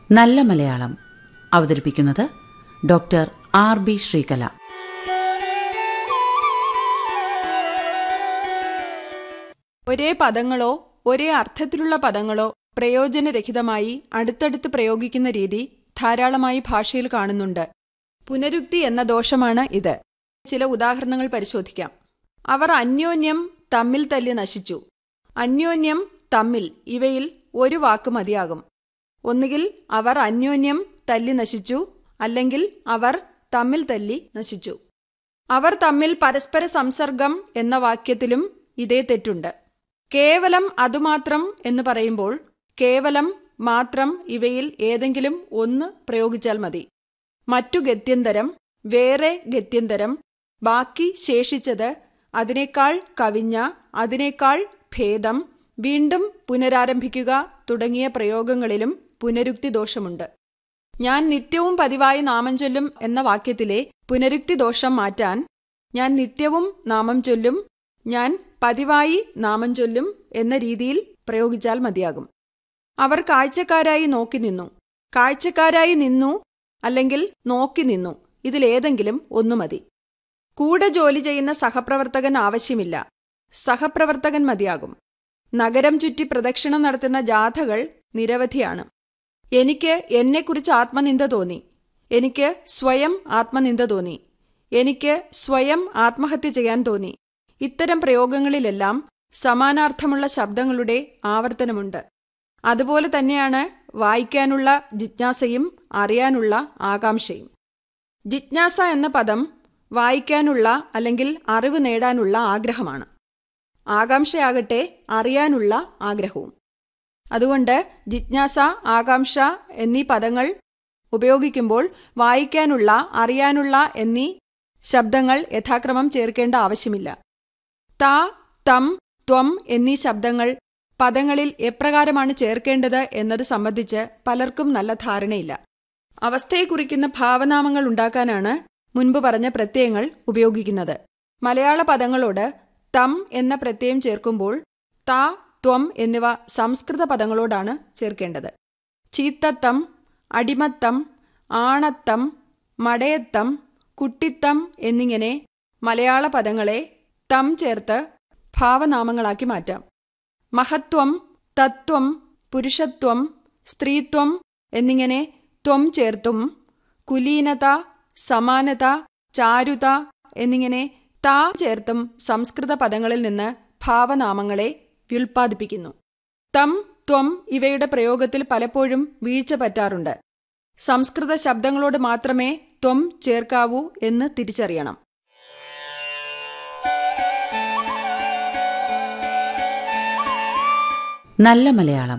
നല്ല മലയാളം അവതരിപ്പിക്കുന്നത് doctor R B Sreekala ഒരേ പദങ്ങളോ ഒരേ അർത്ഥത്തിലുള്ള പദങ്ങളോ പ്രയോജനരഹിതമായി അടുത്തടുത്ത് പ്രയോഗിക്കുന്ന രീതി ധാരാളമായി ഭാഷയിൽ കാണുന്നുണ്ട് പുനരുക്തി എന്ന ദോഷമാണ് ഇത് ചില ഉദാഹരണങ്ങൾ പരിശോധിക്കാം അവർ അന്യോന്യം തമ്മിൽ തല്ലി നശിച്ചു അന്യോന്യം തമ്മിൽ ഇവയിൽ ഒരു വാക്ക് മതിയാകും ഒന്നുകിൽ അവർ അന്യോന്യം തല്ലി നശിച്ചു അല്ലെങ്കിൽ അവർ തമ്മിൽ തല്ലി നശിച്ചു അവർ തമ്മിൽ പരസ്പര സംസർഗം എന്ന വാക്യത്തിലും ഇതേ തെറ്റുണ്ട് കേവലം അതുമാത്രം എന്ന് പറയുമ്പോൾ കേവലം മാത്രം ഇവയിൽ ഏതെങ്കിലും ഒന്ന് പ്രയോഗിച്ചാൽ മതി മറ്റു ഗത്യന്തരം വേറെ ഗത്യന്തരം ബാക്കി ശേഷിച്ചത് അതിനേക്കാൾ കവിഞ്ഞ അതിനേക്കാൾ ഭേദം വീണ്ടും പുനരാരംഭിക്കുക തുടങ്ങിയ പ്രയോഗങ്ങളിലും പുനരുക്തി ദോഷമുണ്ട് ഞാൻ നിത്യവും പതിവായി നാമം ചൊല്ലും എന്ന വാക്യത്തിലെ പുനരുക്തി ദോഷം മാറ്റാൻ ഞാൻ നിത്യവും നാമം ചൊല്ലും ഞാൻ പതിവായി നാമം ചൊല്ലും എന്ന രീതിയിൽ പ്രയോഗിച്ചാൽ മതിയാകും അവർ കാഴ്ചക്കാരായി നോക്കി നിന്നു കാഴ്ചക്കാരായി നിന്നു അല്ലെങ്കിൽ നോക്കി നിന്നു ഇതിലേതെങ്കിലും ഒന്നു മതി കൂടെ ജോലി ചെയ്യുന്ന സഹപ്രവർത്തകൻ ആവശ്യമില്ല സഹപ്രവർത്തകൻ മതിയാകും നഗരം ചുറ്റി പ്രദക്ഷിണം നടത്തുന്ന ജാഥകൾ നിരവധിയാണ് എനിക്ക് എന്നെക്കുറിച്ച് ആത്മനിന്ദ തോന്നി എനിക്ക് സ്വയം ആത്മനിന്ദ തോന്നി എനിക്ക് സ്വയം ആത്മഹത്യ ചെയ്യാൻ തോന്നി ഇത്തരം പ്രയോഗങ്ങളിലെല്ലാം സമാനാർത്ഥമുള്ള ശബ്ദങ്ങളുടെ ആവർത്തനമുണ്ട് അതുപോലെ തന്നെയാണ് വായിക്കാനുള്ള ജിജ്ഞാസയും അറിയാനുള്ള ആകാംക്ഷയും ജിജ്ഞാസ എന്ന പദം വായിക്കാനുള്ള അല്ലെങ്കിൽ അറിവ് നേടാനുള്ള ആഗ്രഹമാണ് ആകാംക്ഷയാകട്ടെ അറിയാനുള്ള ആഗ്രഹവും അതുകൊണ്ട് ജിജ്ഞാസ ആകാംക്ഷ എന്നീ പദങ്ങൾ ഉപയോഗിക്കുമ്പോൾ വായിക്കാനുള്ള അറിയാനുള്ള എന്നീ ശബ്ദങ്ങൾ യഥാക്രമം ചേർക്കേണ്ട ആവശ്യമില്ല ത തം ത്വം എന്നീ ശബ്ദങ്ങൾ പദങ്ങളിൽ എപ്രകാരമാണ് ചേർക്കേണ്ടത് എന്നത് സംബന്ധിച്ച് പലർക്കും നല്ല ധാരണയില്ല അവസ്ഥയെ കുറിക്കുന്ന ഭാവനാമങ്ങൾ ഉണ്ടാക്കാനാണ് മുൻപ് പറഞ്ഞ പ്രത്യയങ്ങൾ ഉപയോഗിക്കുന്നത് മലയാള പദങ്ങളോട് തം എന്ന പ്രത്യയം ചേർക്കുമ്പോൾ ത ത്വം എന്നിവ സംസ്കൃത പദങ്ങളോടാണ് ചേർക്കേണ്ടത് ചീത്തത്തം അടിമത്തം ആണത്തം മടയത്തം കുട്ടിത്തം എന്നിങ്ങനെ മലയാള പദങ്ങളെ തം ചേർത്ത് ഭാവനാമങ്ങളാക്കി മാറ്റാം മഹത്വം തത്വം പുരുഷത്വം സ്ത്രീത്വം എന്നിങ്ങനെ ത്വം ചേർത്തും കുലീനത സമാനത ചാരുത എന്നിങ്ങനെ താ ചേർത്തും സംസ്കൃത പദങ്ങളിൽ നിന്ന് ഭാവനാമങ്ങളെ വ്യുൽപ്പാദിപ്പിക്കുന്നു തം ത്വം ഇവയുടെ പ്രയോഗത്തിൽ പലപ്പോഴും വീഴ്ച പറ്റാറുണ്ട് സംസ്കൃത ശബ്ദങ്ങളോട് മാത്രമേ ത്വം ചേർക്കാവൂ എന്ന് തിരിച്ചറിയണം നല്ല മലയാളം